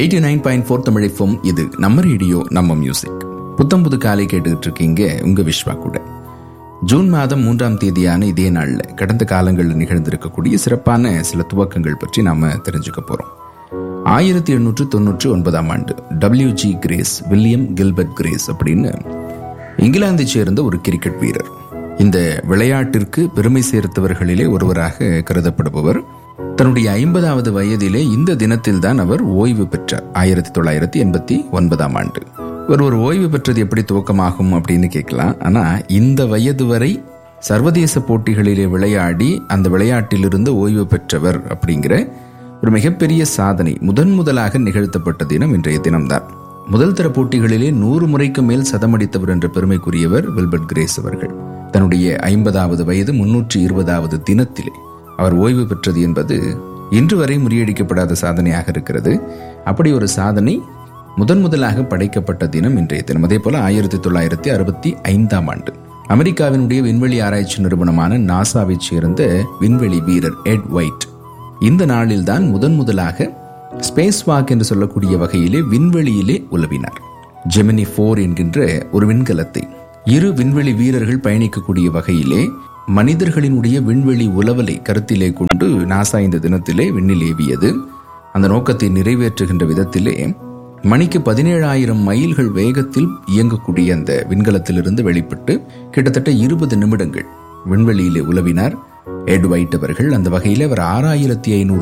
eighty nine point four தமிழைஃபம் இது நம்ம ரேடியோ நம்ம மியூசிக் புத்தம் புது காலை கேட்டுக்கிட்டு இருக்கீங்க உங்க விஸ்வா கூட ஜூன் மாதம் மூன்றாம் தேதியான இதே நாளில் கடந்த காலங்களில் நிகழ்ந்திருக்கக்கூடிய சிறப்பான சில துவக்கங்கள் பற்றி நாம தெரிஞ்சுக்க போறோம் ஆயிரத்தி எண்ணூற்று தொன்னூற்றி ஒன்பதாம் ஆண்டு W G Grace William Gilbert Grace அப்படின்னு இங்கிலாந்தை சேர்ந்த ஒரு கிரிக்கெட் வீரர் இந்த விளையாட்டிற்கு பெருமை சேர்த்தவர்களிலே ஒருவராக கருதப்படுபவர் தன்னுடைய ஐம்பதாவது வயதிலே இந்த தினத்தில் தான் அவர் ஓய்வு பெற்றார் ஆயிரத்தி தொள்ளாயிரத்தி எண்பத்தி ஒன்பதாம் ஆண்டு இவர் ஒரு ஓய்வு பெற்றது எப்படி துவக்கமாகும் அப்படின்னு கேட்கலாம் ஆனா இந்த வயது வரை சர்வதேச போட்டிகளிலே விளையாடி அந்த விளையாட்டிலிருந்து ஓய்வு பெற்றவர் அப்படிங்கிற ஒரு மிகப்பெரிய சாதனை முதன் முதலாக நிகழ்த்தப்பட்ட தினம் இன்றைய தினம்தான் முதல் தர போட்டிகளிலே நூறு முறைக்கு மேல் சதமடித்தவர் என்ற பெருமைக்குரியவர் வில்பர்ட் கிரேஸ் அவர்கள் தன்னுடைய ஐம்பதாவது வயது முன்னூற்றி இருபதாவது தினத்திலே அவர் ஓய்வு பெற்றது என்பது இன்று வரை முறியடிக்கப்படாத சாதனையாக இருக்கிறது அப்படி ஒரு சாதனை முதன் முதலாக படைக்கப்பட்ட தினம் இன்றைய தினம் அதே போல ஆயிரத்தி தொள்ளாயிரத்தி அறுபத்தி ஐந்தாம் ஆண்டு அமெரிக்காவினுடைய விண்வெளி ஆராய்ச்சி நிறுவனமான நாசாவைச் சேர்ந்த விண்வெளி வீரர் எட் ஒயிட் இந்த நாளில்தான் முதன் முதலாக ஸ்பேஸ் வாக் என்று சொல்லக்கூடிய வகையிலே விண்வெளியிலே உலவினார் ஜெமினி போர் என்கின்ற ஒரு விண்கலத்தை இரு விண்வெளி வீரர்கள் பயணிக்கக்கூடிய வகையிலே மனிதர்களினுடைய விண்வெளி உலவலை கருத்திலே கொண்டு நாசா இந்த தினத்திலே விண்ணில் ஏவியது அந்த நோக்கத்தை நிறைவேற்றுகின்ற விதத்திலே மணிக்கு பதினேழாயிரம் மைல்கள் வேகத்தில் இயங்கக்கூடிய அந்த விண்கலத்திலிருந்து வெளிப்பட்டு கிட்டத்தட்ட இருபது நிமிடங்கள் விண்வெளியிலே உலவினார் எட் ஒயிட் அவர்கள் அந்த வகையில் அவர் ஆறாயிரத்தி ஐநூறு